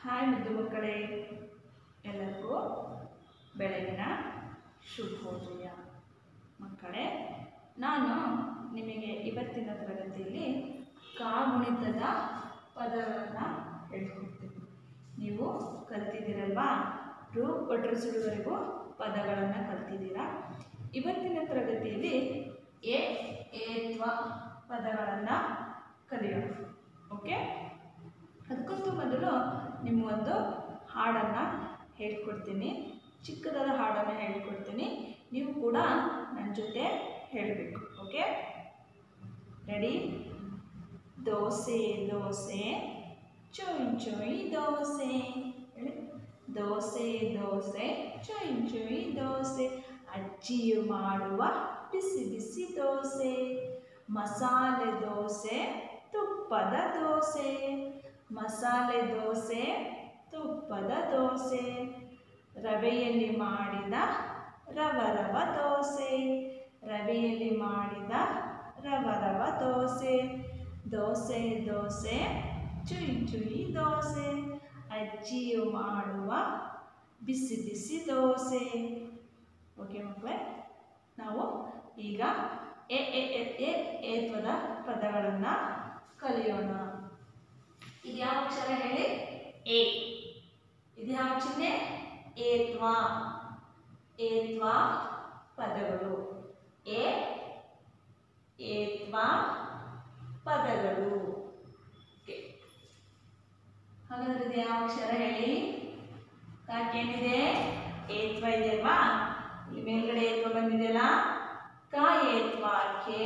Hi ಮುದ್ದು ಮಕ್ಕಳೇ ಎಲ್ಲರಿಗೂ ಬೆಳಗಿನ ಶುಭೋದಯ ಮಕ್ಕಳೇ ನಾನು ನಿಮಗೆ ಇವತ್ತಿನ ತರಗತಿಯಲ್ಲಿ ಕಾಗುಣಿತದ ಪದಗಳನ್ನು ಹೇಳ್ಕೊಡ್ತೀನಿ ನೀವು ಕಲ್ತಿದ್ದೀರಲ್ವಾ ರು ಒಟ್ಟರಿಸುವವರೆಗೂ ಪದಗಳನ್ನು ಕಲ್ತಿದ್ದೀರಾ ಇವತ್ತಿನ ತರಗತಿಯಲ್ಲಿ ಎ ಏತ್ವ ಪದಗಳನ್ನು ಕಲಿಯೋಣ ಓಕೆ ಅದಕ್ಕಂತೂ ಮೊದಲು ನಿಮಗೊಂದು ಹಾಡನ್ನು ಹೇಳ್ಕೊಡ್ತೀನಿ ಚಿಕ್ಕದಾದ ಹಾಡನ್ನು ಹೇಳ್ಕೊಡ್ತೀನಿ ನೀವು ಕೂಡ ನನ್ನ ಜೊತೆ ಹೇಳಬೇಕು ಓಕೆ ರೆಡಿ ದೋಸೆ ದೋಸೆ ಚೊಯ್ ಚೊಯ್ ದೋಸೆ ಹೇಳಿ ದೋಸೆ ದೋಸೆ ಚೊಯ್ ಚೊಯ್ ದೋಸೆ ಅಜ್ಜಿಯು ಮಾಡುವ ಬಿಸಿ ಬಿಸಿ ದೋಸೆ ಮಸಾಲೆ ದೋಸೆ ತುಪ್ಪದ ದೋಸೆ ಮಸಾಲೆ ದೋಸೆ ತುಪ್ಪದ ದೋಸೆ ರವೆಯಲ್ಲಿ ಮಾಡಿದ ರವ ರವ ದೋಸೆ ರವೆಯಲ್ಲಿ ಮಾಡಿದ ರವ ರವ ದೋಸೆ ದೋಸೆ ದೋಸೆ ಚುಯ್ ಚುಯ್ ದೋಸೆ ಅಜ್ಜಿಯು ಮಾಡುವ ಬಿಸಿ ಬಿಸಿ ದೋಸೆ ಓಕೆ ಮಕ್ಕಳೇ ನಾವು ಈಗ ಎ ಎ ಎ- ಎ ಏತ್ವದ ಪದಗಳನ್ನು ಕಲಿಯೋಣ ಇದು ಯಾವ ಅಕ್ಷರ ಹೇಳಿ ಎ ಇದು ಯಾವ ಚಿಹ್ನೆ ಏತ್ವ ಏತ್ವ ಪದಗಳು ಎ ಏತ್ವ ಪದಗಳು Okay. ಹಾಗಾದ್ರೆ ಇದು ಯಾವ ಅಕ್ಷರ ಹೇಳಿ ಕಾಕೇನಿದೆ ಏತ್ವ ಇದೆ ಅಲ್ವಾ ಇಲ್ಲಿ ಮೇಲ್ಗಡೆ ಏತ್ವ ಬಂದಿದೆಯಲ್ಲ ಕ ಏತ್ವ ಕೆ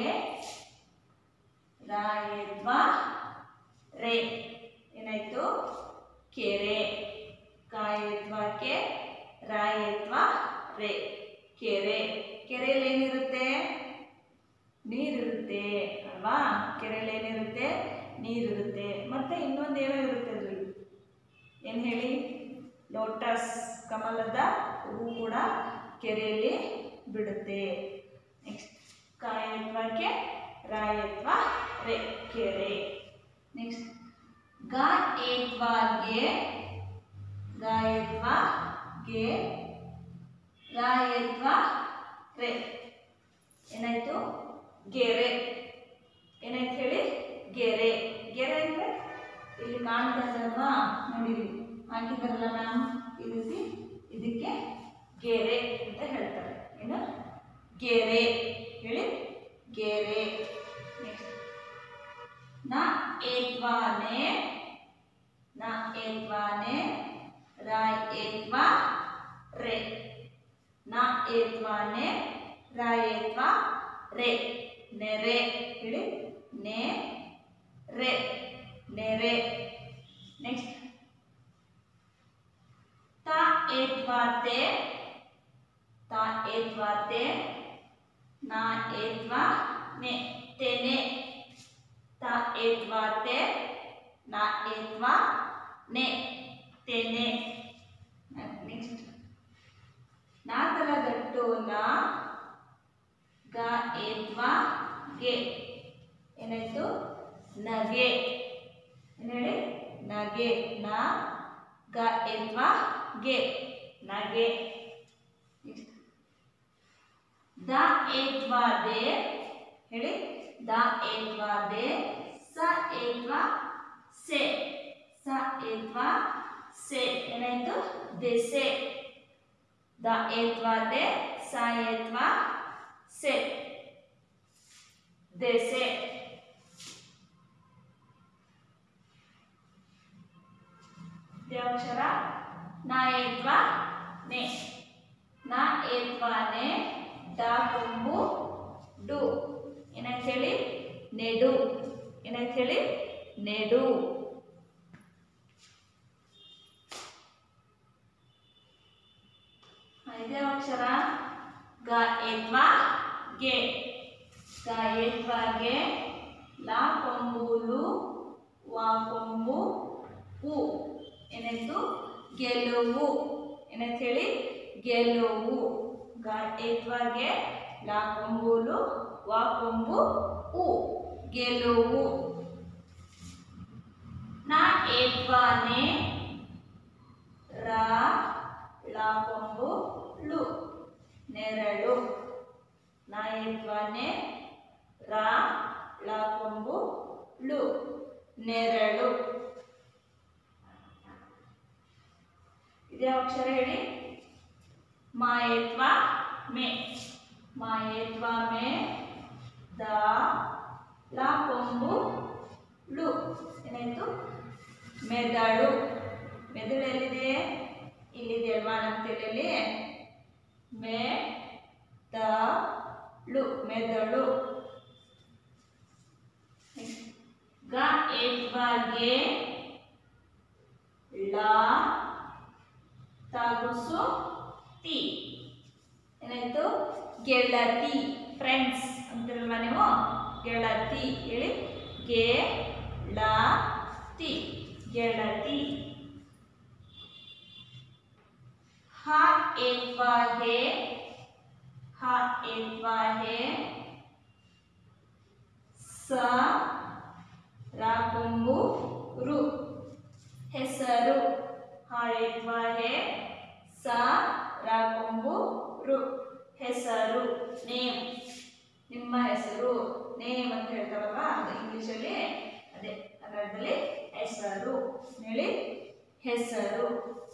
ರ ಏತ್ವ ರೇ ಏನಾಯ್ತು ಕೆರೆ ಕಾಯತ್ವ ಕೆ ರಾಯತ್ವ ರೇ ಕೆರೆ ಕೆರೆಯಲ್ಲಿ ಏನಿರುತ್ತೆ ನೀರಿರುತ್ತೆ ಅಲ್ವಾ ಕೆರೆಯಲ್ಲಿ ಏನಿರುತ್ತೆ ನೀರಿರುತ್ತೆ ಮತ್ತೆ ಇನ್ನೊಂದು ಏನೋ ಇರುತ್ತೆ ಅದ್ರಲ್ಲಿ ಏನು ಹೇಳಿ ಲೋಟಸ್ ಕಮಲದ ಹೂ ಕೂಡ ಕೆರೆಯಲ್ಲಿ ಬಿಡುತ್ತೆ ನೆಕ್ಸ್ಟ್ ಕಾಯತ್ವಕ್ಕೆ ರಾಯತ್ವ ರೇ ಕೆರೆ ನೆಕ್ಸ್ಟ್ ಗ ಏತ್ವಾಗೆ ಗಾಯತ್ವ ಗೆ ರಾಯತ್ವ ರೇ ಏನಾಯ್ತು ಗೆರೆ ಏನಾಯ್ತು ಹೇಳಿ ಗೆರೆ ಗೆರೆ ಅಂದ್ರೆ ಇಲ್ಲಿ ಕಾಣ್ತಾ ಇದ್ದಲ್ವಾ ನೋಡಿ ಇಲ್ಲಿ ಹಾಕಿದಾರಲ್ಲ ಮ್ಯಾಮ್ ಈ ರೀತಿ ಇದಕ್ಕೆ ಗೆರೆ ಅಂತ ಹೇಳ್ತಾರೆ ಏನು ಗೆರೆ ಹೇಳಿ ಗೆರೆ ನೆಕ್ಸ್ಟ್ ನ ಏತ್ವಾನೆ ನ ಏತ್ವಾನೆ ರಾಯ್ ಏತ್ವಾ ರೇ ನ ಏತ್ವಾನೆ ರಾಯ್ ಏತ್ವಾ ರೇ ನೆರೆ ಹೇಳಿ ನೆ ರೇ ನೆರೆ ನೆಕ್ಸ್ಟ್ ತ ಏತ್ವಾತೆ ತ ಏತ್ವಾತೆ ನ ಏತ್ವಾ ನೆ ತೆನೆ ತ ಏತ್ವಾತೆ ನ ಏತ್ವಾ ನೆ ತೆನೆ ನೆಕ್ಸ್ಟ್ ನಾ ತಲಗಟ್ಟು ನ ಗ ಏತ್ವಾ ಗೆ ಏನಾಯ್ತು ನಗೆ ಏನ್ ಹೇಳಿ ನಗೆ ನ ಗ ಏತ್ವಾ ಗೆ ನಗೆ Next. ದ ಏತ್ವಾ ದೆ ಹೇಳಿ ದ ಏತ್ವಾ ದೆ ಸ ಏತ್ವಾ ಸೆ ಸ ಏತ್ವಾ ಸೆ ಏನಾಯ್ತು ದೆಸೆ ದ ಏತ್ವಾ ದೆ ಸ ಏತ್ವಾ ಸೆ ದೆಸೆ ದೇವಕ್ಷರ ನ ಏತ್ವಾ ನೆ ನ ಏತ್ವಾ ನೆ ಡ ಕೊಂಬು ಡು ಏನಾಯ್ತು ಹೇಳಿ ನೆಡು ಏನಾಯ್ತು ಹೇಳಿ ನೆಡು ಐದೇ ಅಕ್ಷರ ಗ ಏತ್ವಾ ಗೆ ಗ ಏತ್ವಾ ಗೆ ಲಾ ಕೊಂಬುಲು ವಾ ಕೊಂಬು ಉ ಏನಾಯ್ತು ಗೆಲುವು ಏನಾಯ್ತು ಹೇಳಿ ಗೆಲುವು ಗ ಏತ್ವಾಗೆ ಲಾ ಕೊಂಬುಲು ವಾ ಕೊಂಬು ಉ ಗೆಲುವು ನ ಏತ್ವಾನೆ ನೆರಳು ನ ಎತ್ವ ನೆ ರಾ ಳ ಕೊಂಬು ಳು ನೆರಳು ಇದ್ಯಾವ ಅಕ್ಷರ ಹೇಳಿ ಮಾಯತ್ವ ಮೇ ಮಾಯತ್ವ ಮೇ ದ ಲ ಕೊಂಬು ಳು ಏನಾಯ್ತು ಮೆದಳು ಮೆದುಳು ಎಲ್ಲಿದೆ ಇಲ್ಲಿದೆ ಅಲ್ವಾ ನಮ್ಮ ತಲೆಯಲ್ಲಿ ಮೆ ದ ಳು ಮೆದಳು ಗ ಎತ್ವಗೆ ಳ ತಾಗುಸು ತಿ ಏನಾಯ್ತು ಗೆಳತಿ ಫ್ರೆಂಡ್ಸ್ ಅಂತಿರಲ್ವಾ ನೀವು ಗೆಳತಿ ಹೇಳಿ ಗೆ ಳ ತಿ ಗೆಳತಿ ಹ ಏತ್ವಾ ಹೆ ಹ ಏತ್ವಾ ಹೆ ಸ ರಾ ಕೊಂಬು ರು ಹೆಸರು ಹ ಏತ್ವಾ ಹೆ ಸ ರಾ ಕೊಂಬು ರು ಹೆಸರು ನೇಮ್ ನಿಮ್ಮ ಹೆಸರು ನೇಮ್ ಅಂತ ಹೇಳ್ತಾರಲ್ವಾ ಅದು ಇಂಗ್ಲಿಷಲ್ಲಿ ಅದೇ ಕನ್ನಡದಲ್ಲಿ ಹೆಸರು ಹೇಳಿ ಹೆಸರು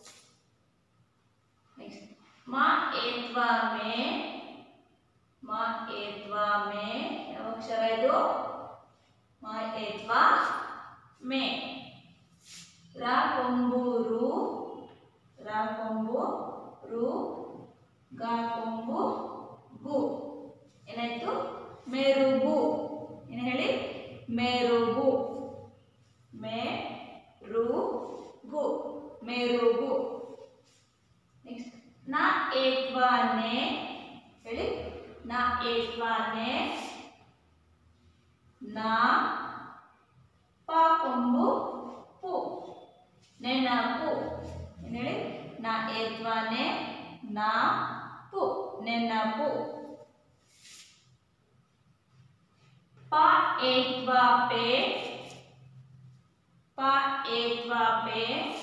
ನೆಕ್ಸ್ಟ್ ಮ ಏತ್ವಾ ಮೇ ಮ ಏತ್ವಾ ಮೇ ಯಾವ ಅಕ್ಷರ ಇದು ಮ ಏತ್ವಾ ಮೇ ರಾ ಕೊಂಬು ರು ರಾ ಕೊಂಬು ರು ಗ ಕೊಂಬು ಗು ಏನಾಯ್ತು ಮೇರುಗು ಏನು ಹೇಳಿ ಮೇರುಗು ಮೇ ರು ಗು ಮೇರುಗು ನೆಕ್ಸ್ಟ್ ನ ಏತ್ವಾ ನೆ ಹೇಳಿ ನ ಏತ್ವಾ ನೆ ನ ಪ ಕೊಂಬು ಪು ನೆನಪು ಏನು ಹೇಳಿ ನ ಏತ್ವಾ ನೆ ನ ಪು ನೆನಪು ಪ ಏತ್ವಾ ಪೆ ಪ ಏತ್ವಾ ಪೆ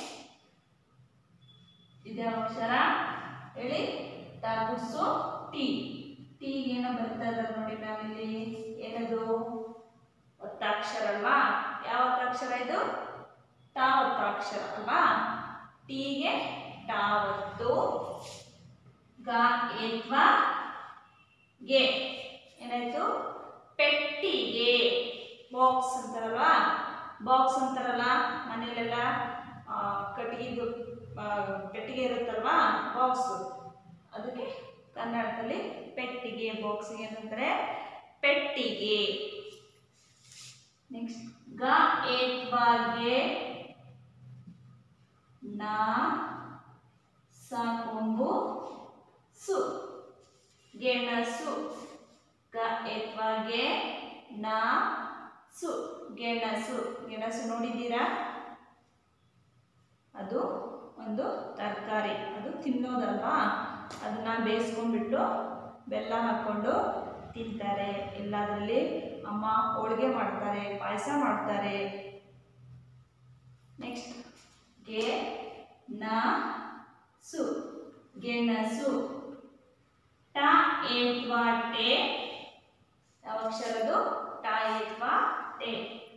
ಇದೇ ಅಕ್ಷರ ಹೇಳಿ ತಾಗುಸು ಟಿ ಟಿ ಏನೋ ಬರ್ತಾ ಇರೋದು ನೋಡಿ ಮ್ಯಾಮ್ ಇಲ್ಲಿ ಏನದು ಒತ್ತಾಕ್ಷರ ಅಲ್ವಾ ಯಾವ ಒತ್ತಾಕ್ಷರ ಇದು ತಾ ಒತ್ತಾಕ್ಷರ ಅಲ್ವಾ ಟೀಗೆ ಟಾ ಒತ್ತು ಗ ಏತ್ವಾ ಗೆ ಏನಾಯ್ತು ಪೆಟ್ಟಿಗೆ ಬಾಕ್ಸ್ ಅಂತಾರಲ್ವಾ ಬಾಕ್ಸ್ ಅಂತಾರಲ್ಲ ಮನೆಯಲ್ಲೆಲ್ಲ ಆ, ಕಟ್ಟಿಗೆದು ಆ, ಪೆಟ್ಟಿಗೆ ಇರುತ್ತಲ್ವಾ ಬಾಕ್ಸ್ ಅದಕ್ಕೆ ಕನ್ನಡದಲ್ಲಿ ಪೆಟ್ಟಿಗೆ ಬಾಕ್ಸಿಗೆ ಏನಂತಾರೆ ಪೆಟ್ಟಿಗೆ ನೆಕ್ಸ್ಟ್ ಗ ಏತ್ವಾಗೆ ನಾ ಸ ಕೊಂಬು ಸು ಗೆಣಸು ಗ ಏತ್ವಾಗೆ ನಾ ಸು ಗೆಣಸು ಗೆಣಸು ನೋಡಿದ್ದೀರಾ ಅದು ಒಂದು ತರಕಾರಿ ಅದು ತಿನ್ನೋದಲ್ವಾ ಅದನ್ನ ಬೇಯಿಸ್ಕೊಂಡ್ಬಿಟ್ಟು ಬೆಲ್ಲ ಹಾಕ್ಕೊಂಡು ತಿಂತಾರೆ ಎಲ್ಲದರಲ್ಲಿ ಅಮ್ಮ ಹೋಳಿಗೆ ಮಾಡ್ತಾರೆ ಪಾಯಸ ಮಾಡ್ತಾರೆ ನೆಕ್ಸ್ಟ್ ಗೆ ನ ಸು ಗೆಣಸು ಟ ಏತ್ವಾ ಟೆ ಯಾವ ಅಕ್ಷರದು ಟ ಏತ್ವಾ ಟೆ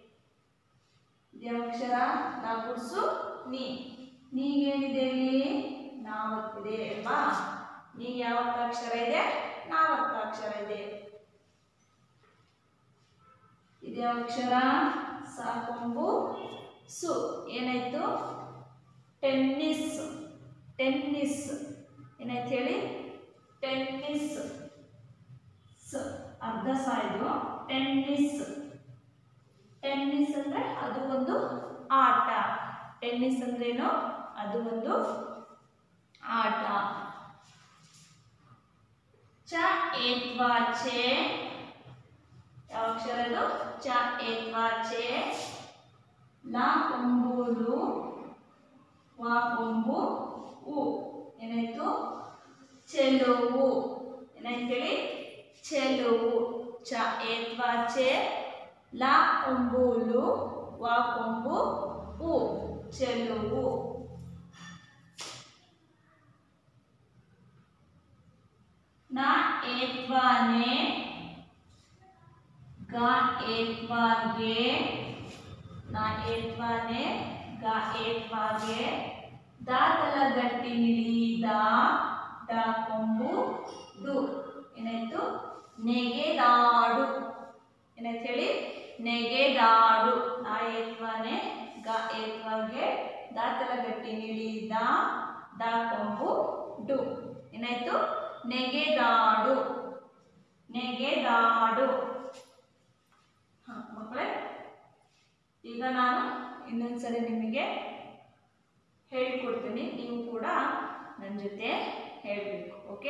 ಯಾವ ಅಕ್ಷರ ನಾ ಗುಡ್ಸು ನೀ ನೀಗೇನಿದೆ ಇಲ್ಲಿ ನಾವತ್ತಿದೆ ಅಲ್ವಾ ನೀ ಯಾವತ್ತ ಅಕ್ಷರ ಇದೆ ನಾವತ್ತ ಅಕ್ಷರ ಇದೆ ಇದೇ ಅಕ್ಷರ ಸಾಕೊಂಬು ಸು ಏನಾಯ್ತು ಟೆನ್ನಿಸ್ ಟೆನ್ನಿಸ್ ಏನಾಯ್ತು ಹೇಳಿ ಟೆನ್ನಿಸ್ ಸ ಅರ್ಧ ಸ ಇದು ಟೆನ್ನಿಸ್ ಟೆನ್ನಿಸ್ ಅಂದ್ರೆ ಅದು ಒಂದು ಆಟ ಟೆನ್ನಿಸ್ ಅಂದ್ರೇನು ಅದು ಒಂದು ಆಟ ಚ ಏತ್ವಾ ಚೆ ಯಾವ ಅಕ್ಷರ ಇದು ಚ ಏತ್ವಾ ಚೆ ಲ ಕೊಂಬೂರು ವಾ ಕೊಂಬು ಉ ಏನಾಯ್ತು ಚೆಲುವು ಏನಾಯ್ತು ಹೇಳಿ ಚೆಲುವು ಚ ಏತ್ವಾ ಚೆ ಲ ಕೊಂಬೂಲು ವಾ ಕೊಂಬು ಉ ಚೆಲುವು ನಾ ಏತ್ವಾನೆ ಗ ಏತ್ವಾಗೆ ನ ಏತ್ವಾನೆ ಗ ಏತ್ವಾಗೆ ದಾತಲ ಗಟ್ಟಿ ನಿಲಿದ ದ ಕೊಂಬು ಡು ಏನಾಯ್ತು ನೆಗೆದಾಡು ಏನಾಯ್ತು ಹೇಳಿ ನೆಗೆದಾಡು ಆ ಏತ್ವಾನೆ ಗ ಏತ್ವಾಗೆ ದಾತಲ ಗಟ್ಟಿ ನಿಲಿದ ದ ಕೊಂಬು ಡು ಏನಾಯ್ತು ನೆಗೆದಾಡು ನೆಗೆದಾಡು ಹ, ಮಕ್ಕಳೇ ಈಗ ನಾನು ಇನ್ನೊಂದ್ಸರಿ ನಿಮಗೆ ಹೇಳಿಕೊಡ್ತೀನಿ ನೀವು ಕೂಡ ನನ್ನ ಜೊತೆ ಹೇಳಬೇಕು ಓಕೆ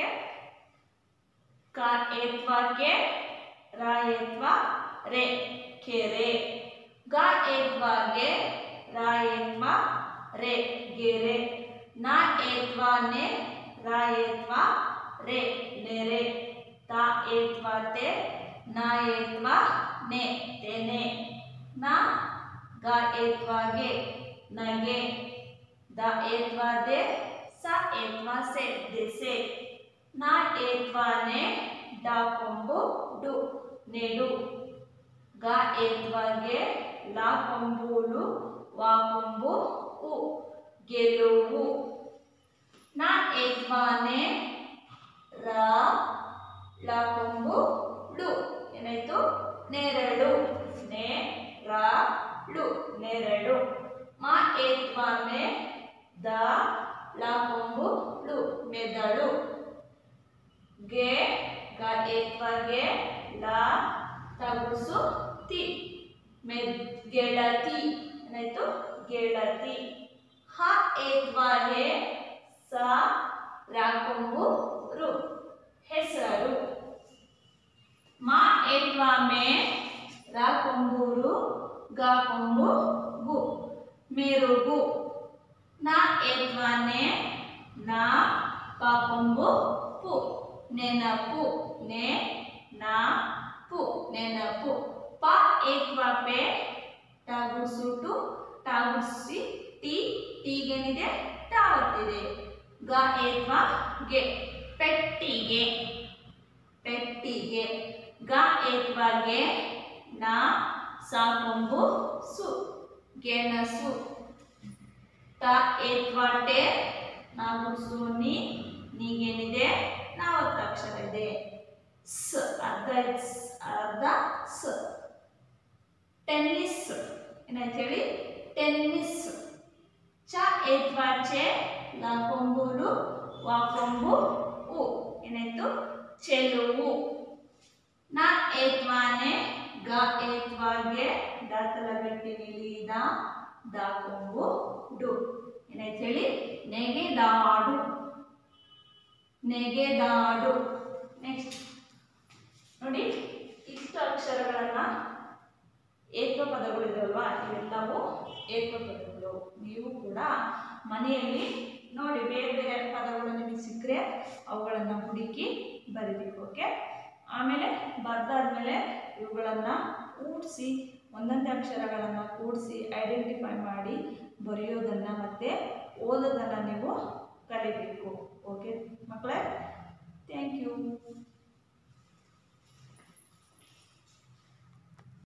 ಕ ಏತ್ವಾಕ್ಕೆ ರ ಏತ್ವ ರೇ ಕೆರೆ ಗ ಏತ್ವಾಗೆ ರ ಏತ್ವ ರೇ ಗೆರೆ ನ ಏತ್ವಾನೆ ರ ಏತ್ವ ರೇ ನೆರೆ ತ ಏತ್ವಾತೆ ನ ಏತ್ವ ನೆ ತೆನೆ ನ ಗ ಏತ್ವಾಗೆ ನಗೆ ದ ಏತ್ವಾದೆ ಸ ಏತ್ವ ಸೆ ದೆಸೆ ನ ಏತ್ವಾನೆ ಡ ಕೊಂಬು ಡು ನೆಡು ಗ ಏತ್ವಾಗೆ ಲ ಕೊಂಬುಲು ವ ಕೊಂಬು ಉ ಗೆಲುವು ನ ಏತ್ವಾನೆ ರ ಲ ಕೊಂಬು ಡು ಏನಾಯ್ತು ನೆರಳು ನೆ ರ ಳು ನೆರಳು ಮ ಏತ್ವಾನೆ ದ ಲ ಕೊಂಬು ಳು ಮೆದಳು ಗೆ ಗ ಏತ್ವಗೆ ಲ ತಗುಸು ತಿ ಮೆ ಗೆಳತಿ ಏನಾಯ್ತು ಗೆಳತಿ ಹ ಏತ್ವಾಗೆ ಸ ರಾಕೊಂಬು ರು ಹೆಸರು ಮ ಏತ್ವಾಮೆ ರ ಕೊಂಬೂರು ಗ ಕೊಂಬು ಗು ಮೆರುಗು ನ ಏತ್ವಾನೆ ನ ಪ ಕೊಂಬು ಪು ನೆನಪು ನೆ ನ ಪು ನೆನಪು ಪ ಏತ್ವಾ ಪೆ ಟಾಗುಸುಟು ಟಾಗುಸಿ ಟಿ ಟೀಗೇನಿದೆ ಟ ಒತ್ತಿದೆ ಗ ಏತ್ವಾ ಗೆ ಪೆಟ್ಟಿಗೆ ಪೆಟ್ಟಿಗೆ ಗ ಏತ್ವಾಗೆ ನ ಸಾಕೊಂಬು ಸು ಗೆಣಸು ತ ಏತ್ವಾಟೆ ನಾವು ಸೋನಿ ನೀಗೇನಿದೆ ನಾವತ್ತಕ್ಷರ ಇದೆ ಸ ಅರ್ಧ ಸ್ ಅರ್ಧ ಸ ಟೆನ್ನಿಸ್ ಏನಾಯ್ತು ಹೇಳಿ ಟೆನ್ನಿಸ್ ಚ ಏತ್ವಾಚೆ ಲ ಕೊಂಬುಲು ವ ಕೊಂಬು ಉ ಏನಾಯ್ತು ಚೆಲುವು ನ ಏತ್ವಾನೆ ಗ ಏತ್ವಾಗೆ ದಾತಲ ಗಟ್ಟಿ ನಿಲಿದ ದ ಕೊಂಬು ಡು ಏನಾಯ್ತು ಹೇಳಿ ನೆಗೆದಾಡು ನೆಗೆದಾಡು ನೆಕ್ಸ್ಟ್ ನೋಡಿ ಇಷ್ಟು ಅಕ್ಷರಗಳನ್ನ ಏತ್ವ ಪದಗಳಿದಾವಲ್ವಾ ಇವೆಲ್ಲವೂ ಏತ್ವ ಪದಗಳು ನೀವು ಕೂಡ ಮನೆಯಲ್ಲಿ ನೋಡಿ ಬೇರೆ ಬೇರೆ ಪದಗಳು ನಿಮಗೆ ಸಿಕ್ಕರೆ ಅವುಗಳನ್ನು ಹುಡುಕಿ ಬರೀಬೇಕು ಓಕೆ ಆಮೇಲೆ ಬರ್ದಾದ್ಮೇಲೆ ಇವುಗಳನ್ನು ಕೂಡಿಸಿ ಒಂದೊಂದೇ ಅಕ್ಷರಗಳನ್ನು ಕೂಡಿಸಿ ಐಡೆಂಟಿಫೈ ಮಾಡಿ ಬರೆಯೋದನ್ನು ಮತ್ತು ಓದೋದನ್ನು ನೀವು ಕಲಿಬೇಕು ಓಕೆ ಮಕ್ಕಳೇ ಥ್ಯಾಂಕ್ ಯು